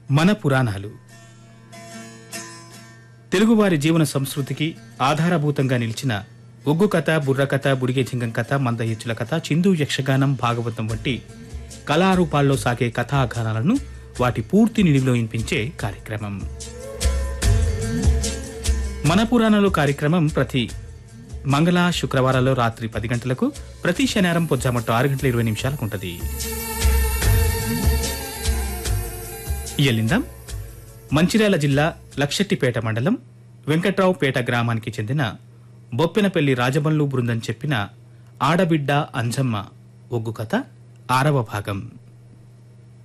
మన పురాణాలు తెలుగువారి జీవన సంస్కృతికి ఆధారభూతంగా నిలిచిన ఒగ్గు కథ బుర్రకథ బుడిగే జింగం కథ మందయచ్చుల కథ చిందు యక్షగానం భాగవతం వంటి కళారూపాల్లో సాగే కథాగానాలను వాటి పూర్తి నిడివిలో వినిపించే కార్యక్రమం మన పురాణాలు కార్యక్రమం ప్రతి మంగళ శుక్రవారాల్లో రాత్రి పది గంటలకు ప్రతి శనివారం పొద్దుమట్టు ఆరు గంటల ఇరవై నిమిషాలకు ఉంటుంది ఇయలిందం మంచిర్యాల జిల్లా లక్షెట్టిపేట మండలం వెంకట్రావుపేట గ్రామానికి చెందిన బొప్పెనపల్లి రాజమల్లు బృందం చెప్పిన ఆడబిడ్డ అంజమ్మ ఒగ్గు కథ ఆరవ భాగం